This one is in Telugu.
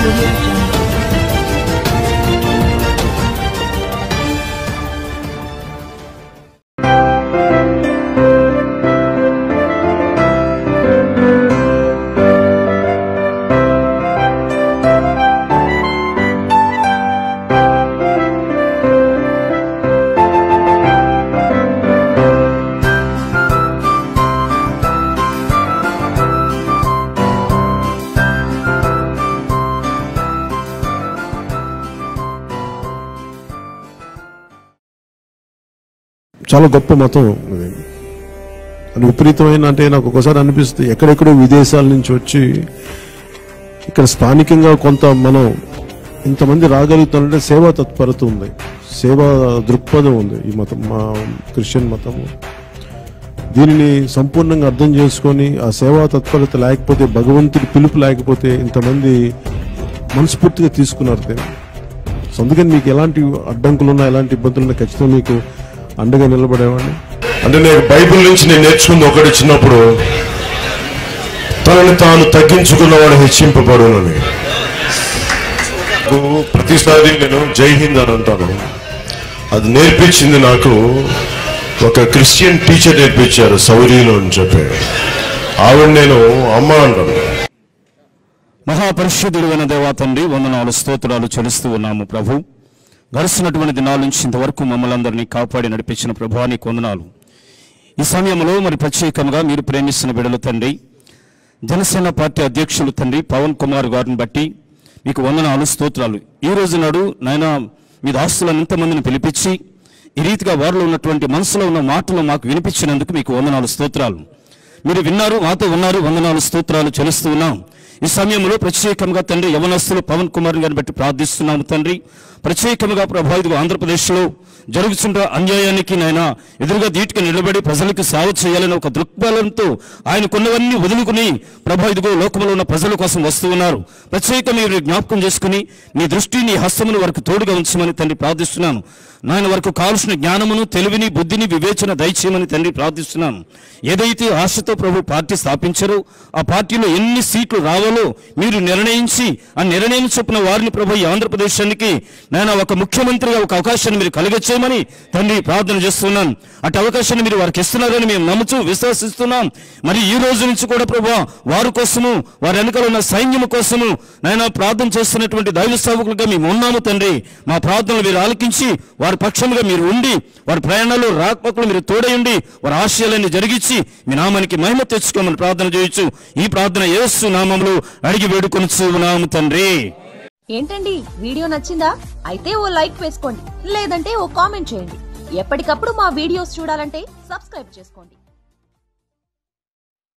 audio jungle. చాలా గొప్ప మతం ఇది అది విపరీతమైన అంటే నాకు ఒకసారి అనిపిస్తుంది ఎక్కడెక్కడో విదేశాల నుంచి వచ్చి ఇక్కడ స్థానికంగా కొంత మనం ఇంతమంది రాగలుగుతామంటే సేవా తత్పరత ఉంది సేవా దృక్పథం ఉంది ఈ మతం మా క్రిస్టియన్ మతము దీనిని సంపూర్ణంగా అర్థం చేసుకొని ఆ సేవా తత్పరత లేకపోతే భగవంతుడి పిలుపు లేకపోతే ఇంతమంది మనస్ఫూర్తిగా తీసుకున్నారు దీన్ని సో అందుకని మీకు ఎలాంటి అడ్డంకులు ఉన్నా ఎలాంటి ఇబ్బందులు ఉన్నా ఖచ్చితంగా మీకు అండగా నిలబడేవాడిని అంటే నేను బైబిల్ నుంచి నేను నేర్చుకుంది ఒకటి చిన్నప్పుడు తనని తాను తగ్గించుకున్నవాడు హెచ్చింపబడునని నాకు ప్రతిసారి నేను జై హింద్ అని అంటాను అది నేర్పించింది నాకు ఒక క్రిస్టియన్ టీచర్ నేర్పించారు సౌరీలో అని చెప్పి ఆవిడ నేను అమ్మ అంటాను మహాపరిశుద్ధుడు అయిన దేవా తండ్రి వందనాలు స్తోత్రాలు చెల్లిస్తూ ఉన్నాము ప్రభు గడిచినటువంటి దినాల నుంచి ఇంతవరకు మమ్మల్ని అందరినీ కాపాడి నడిపించిన ప్రభానికి వందనాలు ఈ సమయంలో మరి ప్రత్యేకంగా మీరు ప్రేమిస్తున్న బిడలు తండ్రి జనసేన పార్టీ అధ్యక్షులు తండ్రి పవన్ కుమార్ గారిని బట్టి మీకు వందనాలు స్తోత్రాలు ఈ రోజు నాడు నాయన మీ దాస్తులను ఇంతమందిని పిలిపించి ఈ రీతిగా వారిలో ఉన్నటువంటి మనసులో ఉన్న మాటలు మాకు వినిపించినందుకు మీకు వందనాలు స్తోత్రాలు మీరు విన్నారు మాతో ఉన్నారు వందనాలు స్తోత్రాలు చెల్లిస్తూ ఉన్నాం ఈ సమయంలో ప్రత్యేకంగా తండ్రి యవనస్తులు పవన్ కుమార్ గారిని బట్టి ప్రార్థిస్తున్నాము తండ్రి ప్రత్యేకంగా ప్రభా ఇదిగో ఆంధ్రప్రదేశ్లో జరుగుతున్న అన్యాయానికి నాయన ఎదురుగా ధీటుగా నిలబడి ప్రజలకు సేవ చేయాలని ఒక దృక్బలంతో ఆయన కొన్నవన్నీ వదులుకుని ప్రభా ఇదిగో లోకంలో ఉన్న ప్రజల కోసం వస్తూ ఉన్నారు ప్రత్యేక మీరు జ్ఞాపకం చేసుకుని నీ దృష్టి నీ హస్తమును వారికి తోడుగా ఉంచమని తండ్రి ప్రార్థిస్తున్నాను నాయన వరకు కావలసిన జ్ఞానమును తెలివిని బుద్ధిని వివేచన దయచేయమని తండ్రి ప్రార్థిస్తున్నాను ఏదైతే ఆశతో ప్రభు పార్టీ స్థాపించారో ఆ పార్టీలో ఎన్ని సీట్లు రావాలో మీరు నిర్ణయించి ఆ నిర్ణయం చొప్పున వారిని ప్రభు ఈ ఆంధ్రప్రదేశానికి నేను ఒక ముఖ్యమంత్రిగా ఒక అవకాశాన్ని మీరు కలిగచేయమని తండ్రి ప్రార్థన చేస్తున్నాను అటు అవకాశాన్ని మీరు వారికి ఇస్తున్నారని మేము నమ్ముతూ విశ్వసిస్తున్నాం మరి ఈ రోజు నుంచి కూడా ప్రభు వారి కోసము వారి వెనుకల ఉన్న సైన్యము కోసము నాయన ప్రార్థన చేస్తున్నటువంటి దైవ సేవకులుగా మేము ఉన్నాము తండ్రి మా ప్రార్థనలు మీరు ఆలకించి వారి పక్షముగా మీరు ఉండి వారి ప్రయాణాలు రాకపోకలు మీరు తోడయండి వారి ఆశయాలన్నీ జరిగించి మీ నామానికి మహిమ తెచ్చుకోమని ప్రార్థన చేయొచ్చు ఈ ప్రార్థన యేసు నామములు అడిగి వేడుకొని ఉన్నాము తండ్రి ఏంటండి వీడియో నచ్చిందా అయితే ఓ లైక్ వేసుకోండి లేదంటే ఓ కామెంట్ చేయండి ఎప్పటికప్పుడు మా వీడియోస్ చూడాలంటే సబ్స్క్రైబ్ చేసుకోండి